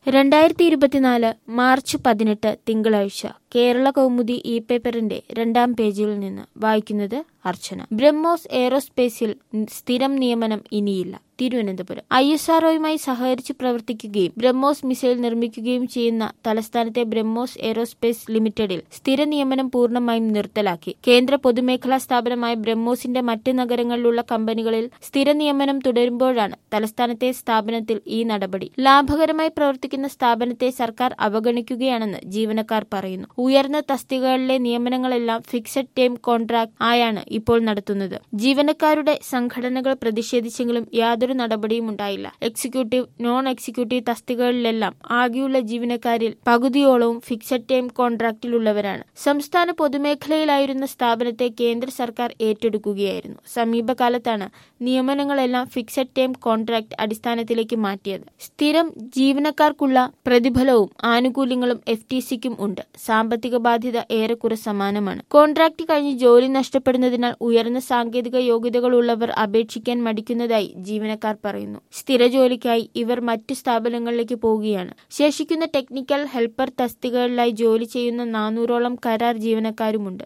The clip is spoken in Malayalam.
രണ്ടായിരത്തി ഇരുപത്തിനാല് മാർച്ച് പതിനെട്ട് തിങ്കളാഴ്ച കേരള കൗമുദി ഇ പേപ്പറിന്റെ രണ്ടാം പേജിൽ നിന്ന് വായിക്കുന്നത് അർച്ചന ബ്രഹ്മോസ് എയറോസ്പേസിൽ സ്ഥിരം നിയമനം ഇനിയില്ല തിരുവനന്തപുരം ഐ എസ് ആർഒയുമായി സഹകരിച്ച് പ്രവർത്തിക്കുകയും ബ്രഹ്മോസ് മിസൈൽ നിർമ്മിക്കുകയും ചെയ്യുന്ന തലസ്ഥാനത്തെ ബ്രഹ്മോസ് എയറോസ്പേസ് ലിമിറ്റഡിൽ സ്ഥിര നിയമനം പൂർണ്ണമായും നിർത്തലാക്കി കേന്ദ്ര പൊതുമേഖലാ സ്ഥാപനമായ ബ്രഹ്മോസിന്റെ മറ്റ് നഗരങ്ങളിലുള്ള കമ്പനികളിൽ സ്ഥിര നിയമനം തുടരുമ്പോഴാണ് തലസ്ഥാനത്തെ സ്ഥാപനത്തിൽ ഈ നടപടി ലാഭകരമായി പ്രവർത്തിക്കുന്ന സ്ഥാപനത്തെ സർക്കാർ അവഗണിക്കുകയാണെന്ന് ജീവനക്കാർ പറയുന്നു ഉയർന്ന തസ്തികകളിലെ നിയമനങ്ങളെല്ലാം ഫിക്സഡ് ടൈം കോൺട്രാക്ട് ആയാണ് ഇപ്പോൾ നടത്തുന്നത് ജീവനക്കാരുടെ സംഘടനകൾ പ്രതിഷേധിച്ചെങ്കിലും യാതൊരു നടപടിയും ഉണ്ടായില്ല എക്സിക്യൂട്ടീവ് നോൺ എക്സിക്യൂട്ടീവ് തസ്തികകളിലെല്ലാം ആകെയുള്ള ജീവനക്കാരിൽ പകുതിയോളവും ഫിക്സഡ് ടൈം കോൺട്രാക്റ്റിലുള്ളവരാണ് സംസ്ഥാന പൊതുമേഖലയിലായിരുന്ന സ്ഥാപനത്തെ കേന്ദ്ര സർക്കാർ ഏറ്റെടുക്കുകയായിരുന്നു സമീപകാലത്താണ് നിയമനങ്ങളെല്ലാം ഫിക്സഡ് ടൈം കോൺട്രാക്ട് അടിസ്ഥാനത്തിലേക്ക് മാറ്റിയത് സ്ഥിരം ജീവനക്കാർക്കുള്ള പ്രതിഫലവും ആനുകൂല്യങ്ങളും എഫ് ടി സിക്കും ഉണ്ട് സാമ്പത്തിക ബാധ്യത ഏറെക്കുറെ സമാനമാണ് കോൺട്രാക്ട് കഴിഞ്ഞ് ജോലി നഷ്ടപ്പെടുന്നതിനാൽ ഉയർന്ന സാങ്കേതിക യോഗ്യതകളുള്ളവർ അപേക്ഷിക്കാൻ മടിക്കുന്നതായി ജീവനക്കാർ പറയുന്നു സ്ഥിര ജോലിക്കായി ഇവർ മറ്റ് സ്ഥാപനങ്ങളിലേക്ക് പോവുകയാണ് ശേഷിക്കുന്ന ടെക്നിക്കൽ ഹെൽപ്പർ തസ്തികകളിലായി ജോലി ചെയ്യുന്ന നാനൂറോളം കരാർ ജീവനക്കാരുമുണ്ട്